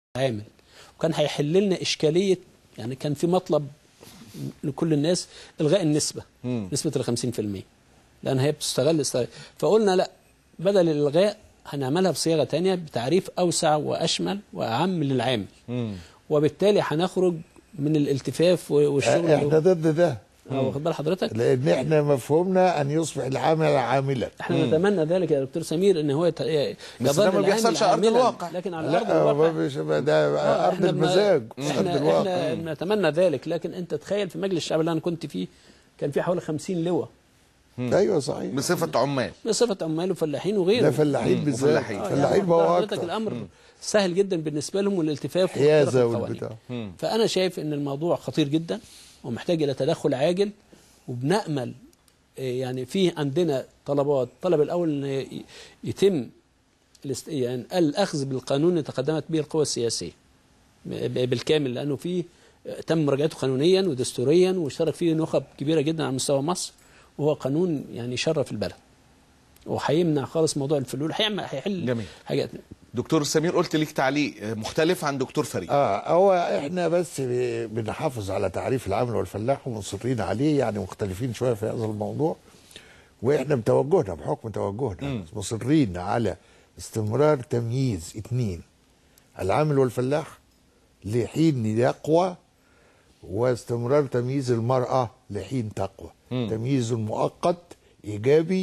عامل وكان هيحل لنا اشكاليه يعني كان في مطلب لكل الناس الغاء النسبه مم. نسبه ال 50% لان هي بتستغل استغل. فقلنا لا بدل الالغاء هنعملها بصياغه تانية بتعريف اوسع واشمل واعم للعامل مم. وبالتالي هنخرج من الالتفاف و- والشغل احنا ضد ده اه واخد بال حضرتك لان احنا مفهومنا ان يصبح العامل عاملا احنا نتمنى ذلك يا دكتور سمير ان هو يت- بس يظل ده ما العامل بيحصلش على أرض عاملاً، الواقع. لكن على ارض لا الواقع ما فيش ده آه، ارض إحنا بن- المزاج مش ارض احنا الواقع احنا نتمنى ذلك لكن انت تخيل في مجلس الشعب اللي انا كنت فيه كان في حوالي 50 لواء ايوه صحيح بصفه عمال بصفه عمال وفلاحين وغيره ده فلاحين بالذات وفلاحين. آه، فلاحين يعني ما هو حضرتك اكتر الامر سهل جدا بالنسبه لهم والالتفاف حيازه واختلاف القوانين. والبتاع فانا شايف ان الموضوع خطير جدا ومحتاج الى تدخل عاجل وبنامل آه، يعني في عندنا طلبات الطلب الاول ان ي- يتم الاست- يعني الاخذ بالقانون اللي تقدمت به القوى السياسيه ب- بالكامل لانه في آه، تم مراجعته قانونيا ودستوريا واشترك فيه نخب كبيره جدا على مستوى مصر وهو قانون يعني يشرف البلد وهيمنع خالص موضوع الفلول هيعمل هيحل جميل. حاجات دكتور سمير قلت ليك تعليق مختلف عن دكتور فريد اه هو احنا بس ب- بنحافظ على تعريف العامل والفلاح ومصرين عليه يعني مختلفين شويه في هذا الموضوع واحنا بتوجهنا بحكم توجهنا مصرين على استمرار تمييز اثنين العامل والفلاح لحين يقوى واستمرار تمييز المرأة لحين تقوى تمييز مؤقت إيجابي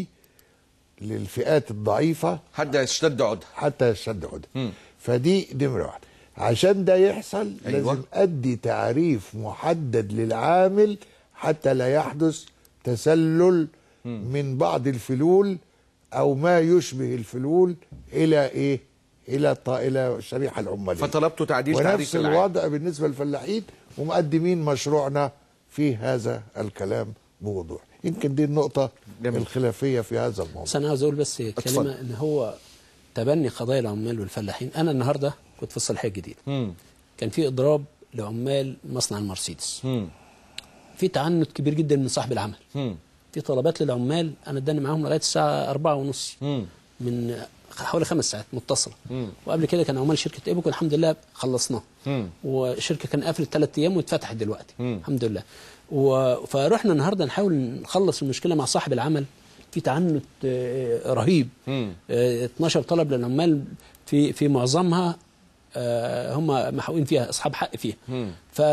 للفئات الضعيفة حد يشتد عودها حتى يشتد عودة فدي نمرة واحدة عشان ده يحصل أيوة. لازم أدي تعريف محدد للعامل حتى لا يحدث تسلل من بعض الفلول أو ما يشبه الفلول إلى إيه؟ إلى الط- إلى الشريحة العمالية فطلبتوا تعديل ونفس تعريف العام الوضع بالنسبة للفلاحين ومقدمين مشروعنا في هذا الكلام بوضوح يمكن دي النقطة جميل. الخلافية في هذا الموضوع بس انا عاوز اقول بس اتفضل. كلمه ان هو تبني قضايا العمال والفلاحين انا النهارده كنت في الصلاحيه الجديده مم. كان في اضراب لعمال مصنع المرسيدس مم. في تعنت كبير جدا من صاحب العمل مم. في طلبات للعمال انا اداني معاهم لغايه الساعه أربعة ونص مم. من حوالي خمس ساعات متصله مم. وقبل كده كان عمال شركه ايبوك والحمد لله خلصناه مم. والشركه كان قافله ثلاث ايام واتفتحت دلوقتي مم. الحمد لله و... فرحنا النهارده نحاول نخلص المشكله مع صاحب العمل في تعنت آه، رهيب مم. آه، 12 طلب للعمال في في معظمها آه، هم محقوقين فيها اصحاب حق فيها مم.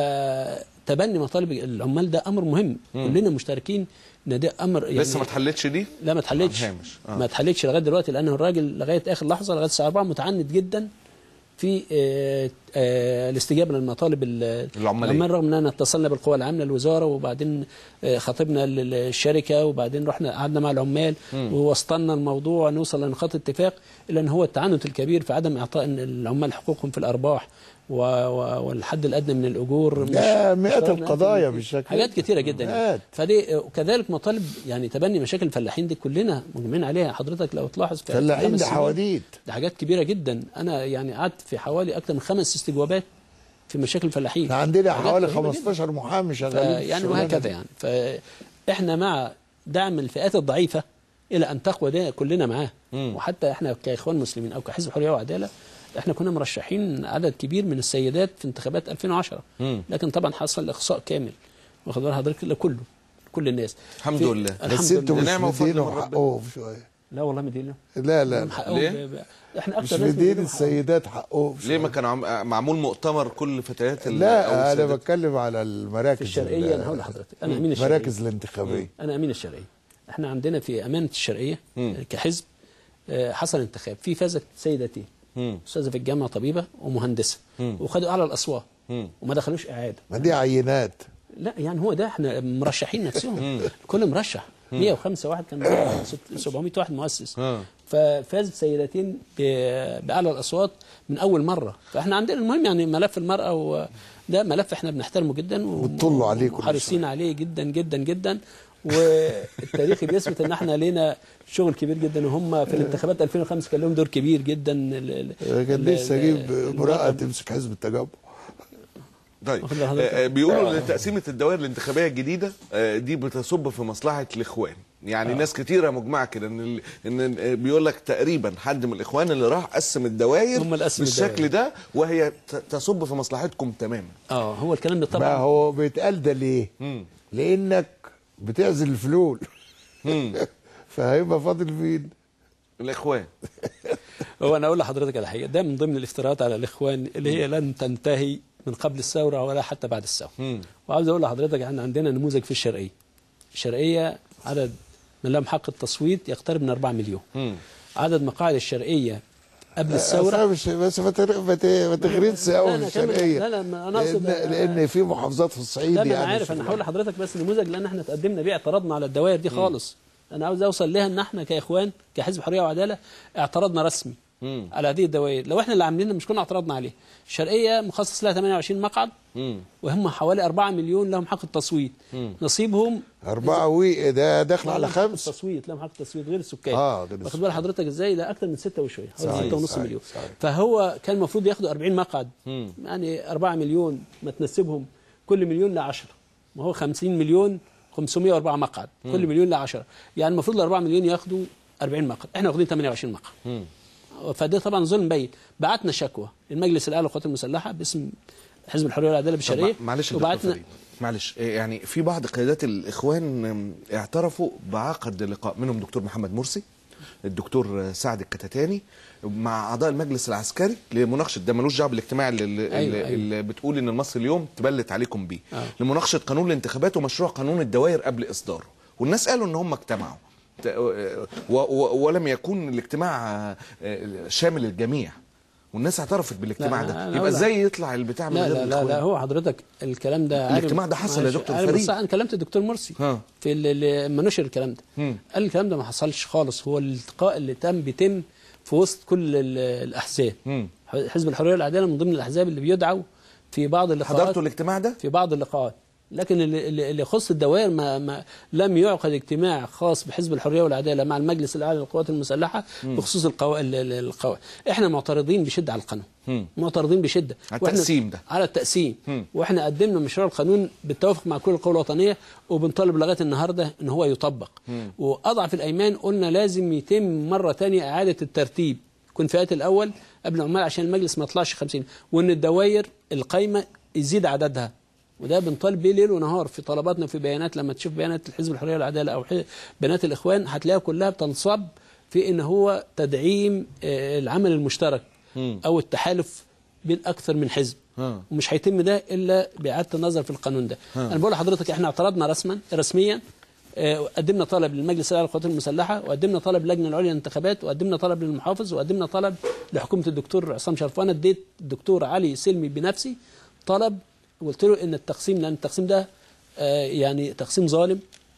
فتبني مطالب العمال ده امر مهم كلنا مشتركين ان ده امر يعني لسه ما اتحلتش دي لا ما اتحلتش على الهامش. آه. ما اتحلتش لغايه دلوقتي لان الراجل لغايه اخر لحظه لغايه الساعه 4 متعند جدا في آه، آه، الاستجابه للمطالب ال- العمالية. العمال رغم اننا اتصلنا بالقوى العامله الوزاره وبعدين آه، خاطبنا ال- الشركه وبعدين رحنا قعدنا مع العمال ووسطنا الموضوع نوصل لنقاط اتفاق الا ان هو التعنت الكبير في عدم اعطاء العمال حقوقهم في الارباح و- و- والحد الادنى من الاجور مش- ده مئات اشتركنا القضايا في- بالشكل حاجات كتيره جدا يعني. مئات. فدي وكذلك مطالب يعني تبني مشاكل الفلاحين دي كلنا مجمعين عليها حضرتك لو تلاحظ في فلاحين خمس ده سنين حواديت ده حاجات كبيره جدا انا يعني قعدت في حوالي اكثر من خمس استجوابات في مشاكل الفلاحين احنا عندنا حاجات حوالي رهيبة جداً. 15 محامي ف- شغالين في يعني الشغلانة وهكذا دي. يعني فاحنا مع دعم الفئات الضعيفه الى ان تقوى ده كلنا معاه وحتى احنا كاخوان مسلمين او كحزب حريه وعداله احنا كنا مرشحين عدد كبير من السيدات في انتخابات 2010 مم. لكن طبعا حصل اخصاء كامل واخد بال حضرتك لكله كل الناس الحمد في- لله. الحمد بس انتوا لله. مش نعمة وفضل مدينهم من ربنا. حقهم شويه لا والله مدينه لا لا حقهم ليه؟ ب- ب- احنا مش اكتر ناس مدين مدينهم حقهم. السيدات حقهم ليه ما شوية. كان عم... معمول مؤتمر كل فتيات ال- أو لا انا السيدات؟ بتكلم على المراكز في الشرقيه انا هقول لحضرتك انا امين الشرقيه المراكز الانتخابيه انا امين الشرقيه احنا عندنا في امانه الشرقيه مم. كحزب آه، حصل انتخاب في فازت سيدتين مم. استاذه في الجامعه طبيبه ومهندسه مم. وخدوا اعلى الاصوات مم. وما دخلوش اعاده ما دي عينات لا يعني هو ده احنا مرشحين نفسهم كل مرشح 105 واحد كان مرشح، ست- 700 واحد مؤسس آه. ففازت سيدتين ب- باعلى الاصوات من اول مره فاحنا عندنا المهم يعني ملف المراه وده ملف احنا بنحترمه جدا و- بتطلوا عليه كل وحريصين عليه جدا جدا جدا والتاريخ بيثبت ان احنا لينا شغل كبير جدا وهم في الانتخابات 2005 كان لهم دور كبير جدا ال- ال- كان نفسي اجيب ال- امراه تمسك حزب التجمع طيب واخد بال حضرتك؟ آه، آه، بيقولوا ان تقسيمه الدوائر الانتخابيه الجديده آه، دي بتصب في مصلحه الاخوان يعني آه. ناس كتيره مجمعه كده ان ال- ان بيقول لك تقريبا حد من الاخوان اللي راح قسم الدوائر هم اللي قسموا بالشكل الدوائر. ده وهي ت- تصب في مصلحتكم تماما اه هو الكلام ده ما طبعا هو بيتقال ده ليه؟ مم. لانك بتعزل الفلول فهيبقى فاضل فين؟ الاخوان هو انا اقول لحضرتك على حاجه ده من ضمن الافتراءات على الاخوان اللي هي لن تنتهي من قبل الثوره ولا حتى بعد الثوره مم. وعاوز اقول لحضرتك احنا عندنا نموذج في الشرقيه الشرقيه عدد من لهم حق التصويت يقترب من 4 مليون مم. عدد مقاعد الشرقيه قبل أصل الثوره أنا مش بس ما تر- ما ت- ما تغريتش لا، قوي أنا في كمل- الشرقيه لا، لا، ما أنا أقصد- لان, لأن في محافظات في الصعيد لا ما يعني انا عارف انا في- هقول لحضرتك بس نموذج لان احنا تقدمنا بيه اعترضنا على الدوائر دي خالص انا عاوز اوصل لها ان احنا كاخوان كحزب حريه وعداله اعترضنا رسمي مم. على هذه الدوائر لو احنا اللي عاملينها مش كنا اعترضنا عليه الشرقيه مخصص لها 28 مقعد مم. وهم حوالي 4 مليون لهم حق التصويت نصيبهم أربعة وي ده داخل على لهم حق خمس التصويت لهم حق التصويت غير السكان آه، غير واخد بال حضرتك ازاي ده اكثر من 6 وشويه حوالي صحيح، 6 ونص صحيح، مليون صحيح. فهو كان المفروض ياخدوا 40 مقعد يعني 4 مليون ما تنسبهم كل مليون ل 10 ما هو 50 مليون 504 مقعد كل مليون ل 10 يعني المفروض ال 4 مليون ياخدوا 40 مقعد احنا واخدين 28 مقعد فده طبعا ظلم بين بعتنا شكوى للمجلس الاعلى للقوات المسلحه باسم حزب الحريه والعداله طب بالشرقيه معلش يا دكتور وبعتنا فريد معلش إيه يعني في بعض قيادات الاخوان ام، اعترفوا بعقد لقاء منهم دكتور محمد مرسي الدكتور سعد الكتاتاني مع اعضاء المجلس العسكري لمناقشه ده ملوش دعوه بالاجتماع اللي, اللي, أيوة، اللي, أيوة. اللي بتقول ان مصر اليوم تبلت عليكم بيه آه. لمناقشه قانون الانتخابات ومشروع قانون الدوائر قبل اصداره والناس قالوا ان هم اجتمعوا ت- و- و- ولم يكون الاجتماع آه، شامل الجميع والناس اعترفت بالاجتماع لا، ده أنا يبقى أقول لك. ازاي يطلع البتاع من لا غير لا لا, الإخوان؟ لا هو حضرتك الكلام ده عارف- الاجتماع ده حصل يا معلش، دكتور عارف فريد. بس انا كلمت الدكتور مرسي ها. في ال- ال- لما نشر الكلام ده مم. قال الكلام ده ما حصلش خالص هو الالتقاء اللي تم بيتم في وسط كل ال- الاحزاب مم. حزب الحريه والعداله من ضمن الاحزاب اللي بيدعوا في بعض اللقاءات حضرتوا الاجتماع ده؟ في بعض اللقاءات لكن اللي, اللي اللي يخص الدوائر ما, ما لم يعقد اجتماع خاص بحزب الحريه والعداله مع المجلس الاعلى للقوات المسلحه بخصوص القوا... ال- ال- القوا... احنا معترضين بشده على القانون مم. معترضين بشده على وإحنا- التقسيم ده. على التقسيم مم. واحنا قدمنا مشروع القانون بالتوافق مع كل القوى الوطنيه وبنطالب لغايه النهارده ان هو يطبق واضعف الايمان قلنا لازم يتم مره ثانيه اعاده الترتيب يكون فئات الاول قبل العمال عشان المجلس ما يطلعش 50 وان الدوائر القايمه يزيد عددها وده بنطالب بيه ليل ونهار في طلباتنا في بيانات لما تشوف بيانات الحزب الحريه والعداله او ح- بيانات الاخوان هتلاقيها كلها بتنصب في ان هو تدعيم آه، العمل المشترك او التحالف بين اكثر من حزب ها. ومش هيتم ده الا باعاده النظر في القانون ده انا بقول لحضرتك احنا اعترضنا رسما رسميا آه، قدمنا طلب للمجلس الاعلى للقوات المسلحه وقدمنا طلب للجنه العليا للانتخابات وقدمنا طلب للمحافظ وقدمنا طلب لحكومه الدكتور عصام شرف وانا اديت الدكتور علي سلمي بنفسي طلب وقلت له ان التقسيم لان التقسيم ده آه، يعني تقسيم ظالم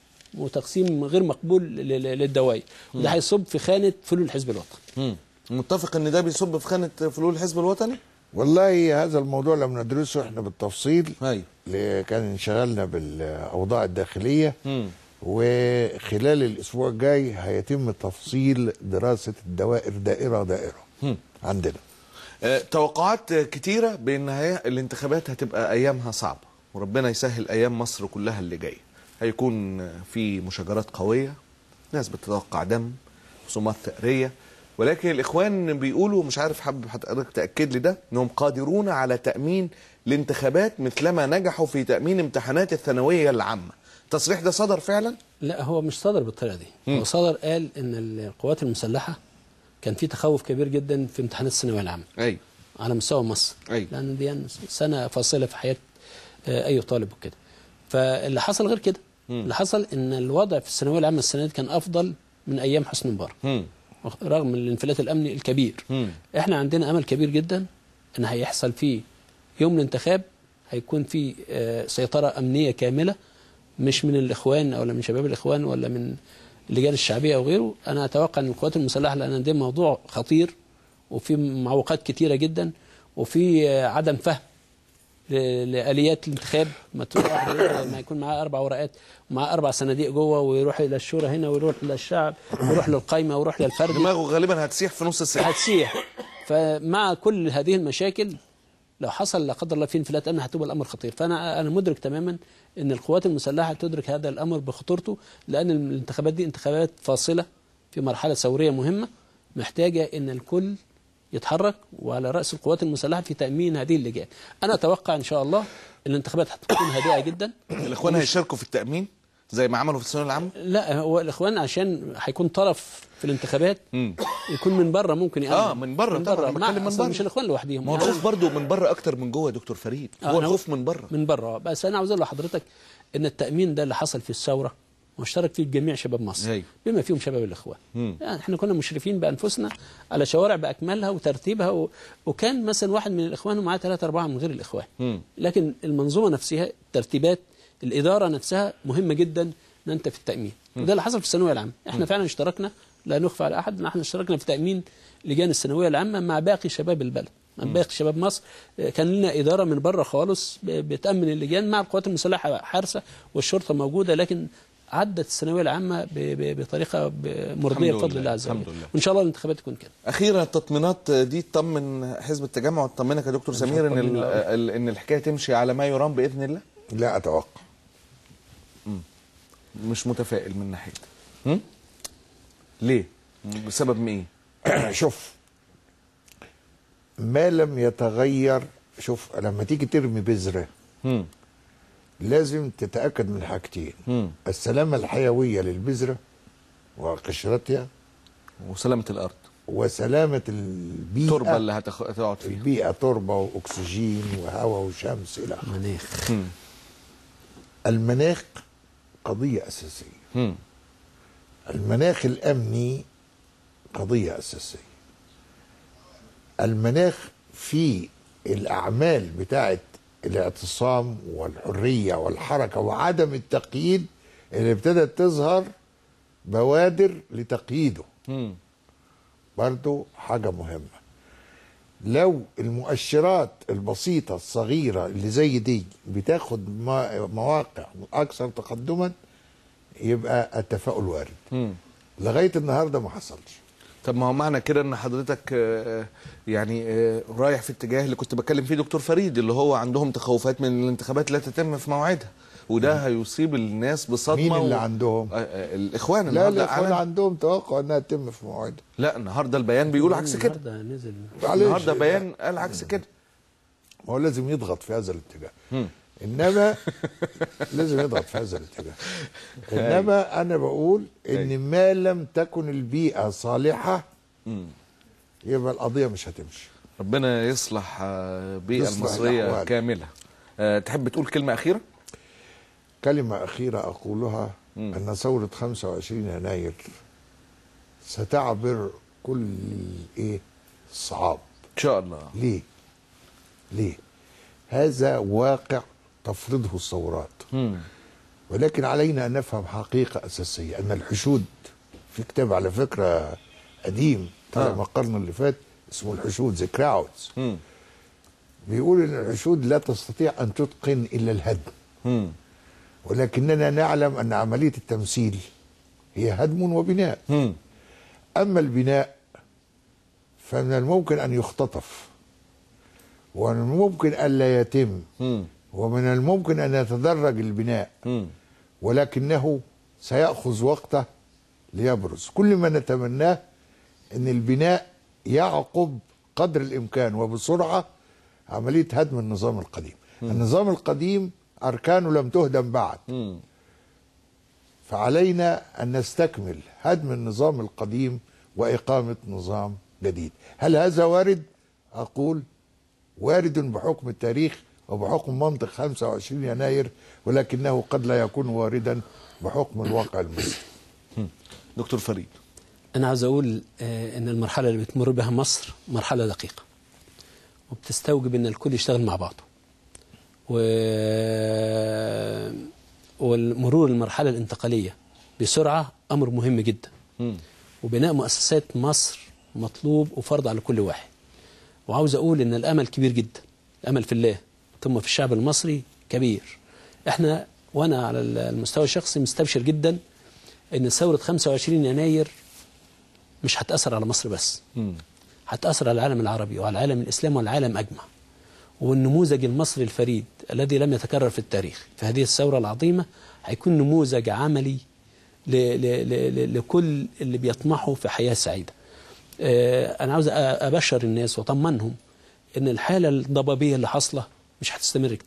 وتقسيم غير مقبول ل- ل- للدوائر وده هيصب في خانه فلول الحزب الوطني مم. متفق ان ده بيصب في خانه فلول الحزب الوطني؟ والله هذا الموضوع لم ندرسه احنا بالتفصيل ايوه اللي كان انشغلنا بالاوضاع الداخليه مم. وخلال الاسبوع الجاي هيتم تفصيل دراسه الدوائر دائره دائره مم. عندنا آه، توقعات كتيرة بأن هي الانتخابات هتبقى أيامها صعبة وربنا يسهل أيام مصر كلها اللي جاية هيكون في مشاجرات قوية ناس بتتوقع دم خصومات ثأرية ولكن الإخوان بيقولوا مش عارف حابب حضرتك تأكد لي ده أنهم قادرون على تأمين الانتخابات مثلما نجحوا في تأمين امتحانات الثانوية العامة التصريح ده صدر فعلا؟ لا هو مش صدر بالطريقه دي هو صدر قال ان القوات المسلحه كان في تخوف كبير جدا في امتحانات الثانويه العامه أي على مستوى مصر أيوة. لان دي يعني سنه فاصله في حياه آه، اي طالب وكده فاللي حصل غير كده اللي حصل ان الوضع في الثانويه العامه السنه دي كان افضل من ايام حسني مبارك مم. رغم الانفلات الامني الكبير مم. احنا عندنا امل كبير جدا ان هيحصل فيه يوم الانتخاب هيكون فيه آه، سيطره امنيه كامله مش من الاخوان ولا من شباب الاخوان ولا من اللجان الشعبيه او غيره انا اتوقع ان القوات المسلحه لان ده موضوع خطير وفي معوقات كتيره جدا وفي آه، عدم فهم ل- لاليات الانتخاب ما تروح ما يكون معاه اربع ورقات ومعاه اربع صناديق جوه ويروح الى الشورى هنا ويروح للشعب ويروح للقايمه ويروح للفرد دماغه غالبا هتسيح في نص الساعة هتسيح فمع كل هذه المشاكل لو حصل لا قدر الله في انفلات امن هتبقى الامر خطير فانا انا مدرك تماما ان القوات المسلحه تدرك هذا الامر بخطورته لان الانتخابات دي انتخابات فاصله في مرحله ثوريه مهمه محتاجه ان الكل يتحرك وعلى راس القوات المسلحه في تامين هذه اللجان انا اتوقع ان شاء الله الانتخابات هتكون هادئه جدا الاخوان هيشاركوا في التامين زي ما عملوا في الثانويه العامه لا هو الاخوان عشان هيكون طرف في الانتخابات مم. يكون من بره ممكن يأمن آه، من بره طبعاً، مع- بتكلم من أصلاً بره. مش الاخوان لوحدهم ما هو يعني الخوف برضه من بره اكتر من جوه يا دكتور فريد آه، هو أنا الخوف من بره من بره بس انا عاوز اقول لحضرتك ان التامين ده اللي حصل في الثوره مشترك فيه جميع شباب مصر أيوة. بما فيهم شباب الاخوان مم. يعني احنا كنا مشرفين بانفسنا على شوارع باكملها وترتيبها و... وكان مثلا واحد من الاخوان ومعاه ثلاثه اربعه من غير الاخوان مم. لكن المنظومه نفسها الترتيبات الاداره نفسها مهمه جدا ان انت في التامين وده اللي حصل في الثانويه العامه احنا فعلا اشتركنا لا نخفى على احد ان احنا اشتركنا في تامين لجان الثانويه العامه مع باقي شباب البلد مع باقي شباب مصر آه، كان لنا اداره من بره خالص ب- بتامن اللجان مع القوات المسلحه حارسه والشرطه موجوده لكن عدت الثانويه العامه ب- ب- بطريقه ب- مرضيه الحمد بفضل لله، الله عز وجل الحمد لله. وان شاء الله الانتخابات تكون كده اخيرا التطمينات دي تطمن حزب التجمع وتطمنك يا دكتور سمير ان ال- ال- ان الحكايه تمشي على ما يرام باذن الله لا اتوقع مش متفائل من ناحيتك هم؟ ليه بسبب ايه شوف ما لم يتغير شوف لما تيجي ترمي بذره هم. لازم تتاكد من حاجتين مم. السلامه الحيويه للبذره وقشرتها وسلامه الارض وسلامه البيئه التربه اللي هتخ... هتقعد فيها البيئه تربه واكسجين وهواء وشمس الى اخره مناخ هم. المناخ قضيه اساسيه هم. المناخ الامني قضيه اساسيه المناخ في الاعمال بتاعه الاعتصام والحريه والحركه وعدم التقييد اللي ابتدت تظهر بوادر لتقييده هم. برضو حاجة مهمة لو المؤشرات البسيطة الصغيرة اللي زي دي بتاخد ما- مواقع أكثر تقدما يبقى التفاؤل وارد هم. لغاية النهاردة ما حصلش طب ما هو معنى كده ان حضرتك آه، يعني آه، رايح في اتجاه اللي كنت بتكلم فيه دكتور فريد اللي هو عندهم تخوفات من الانتخابات لا تتم في موعدها وده هيصيب الناس بصدمه مين اللي و- عندهم؟ آه، آه، الاخوان لا النهارده الإخوان أعلن- عندهم توقع أنها تتم في موعدها لا النهارده البيان بيقول عكس كده النهارده نزل معلش. النهارده بيان قال عكس كده ما هو لازم يضغط في هذا الاتجاه مم. انما لازم يضغط في هذا الاتجاه انما انا بقول ان ما لم تكن البيئه صالحه مم. يبقى القضيه مش هتمشي ربنا يصلح آه، البيئه يصلح المصريه الأحوال. كامله آه، تحب تقول كلمه اخيره كلمة أخيرة أقولها مم. أن ثورة 25 يناير ستعبر كل إيه الصعاب ان شاء الله ليه؟ ليه؟ هذا واقع تفرضه الثورات مم. ولكن علينا أن نفهم حقيقة أساسية أن الحشود في كتاب على فكرة قديم طلع آه. من القرن اللي فات اسمه الحشود ذا كراودز مم. بيقول أن الحشود لا تستطيع أن تتقن إلا الهدم مم. ولكننا نعلم أن عملية التمثيل هي هدم وبناء مم. أما البناء فمن الممكن أن يختطف ومن الممكن ألا يتم مم. ومن الممكن أن يتدرج البناء مم. ولكنه سيأخذ وقته ليبرز كل ما نتمناه أن البناء يعقب قدر الإمكان وبسرعة عملية هدم النظام القديم النظام القديم أركانه لم تهدم بعد مم. فعلينا أن نستكمل هدم النظام القديم وإقامة نظام جديد هل هذا وارد؟ أقول وارد بحكم التاريخ وبحكم منطق 25 يناير ولكنه قد لا يكون واردا بحكم الواقع المصري دكتور فريد أنا عاوز أقول آه، إن المرحلة اللي بتمر بها مصر مرحلة دقيقة وبتستوجب إن الكل يشتغل مع بعضه و... والمرور المرحلة الانتقالية بسرعة أمر مهم جدا مم. وبناء مؤسسات مصر مطلوب وفرض على كل واحد وعاوز أقول إن الأمل كبير جدا الأمل في الله ثم في الشعب المصري كبير احنا وأنا على المستوى الشخصي مستبشر جدا إن ثورة 25 يناير مش هتأثر على مصر بس مم. هتأثر على العالم العربي وعلى العالم الإسلامي والعالم أجمع والنموذج المصري الفريد الذي لم يتكرر في التاريخ في هذه الثورة العظيمة هيكون نموذج عملي ل ل ل ل لكل اللي بيطمحوا في حياة سعيدة آه، أنا عاوز أ- أبشر الناس وأطمنهم إن الحالة الضبابية اللي حاصلة مش هتستمر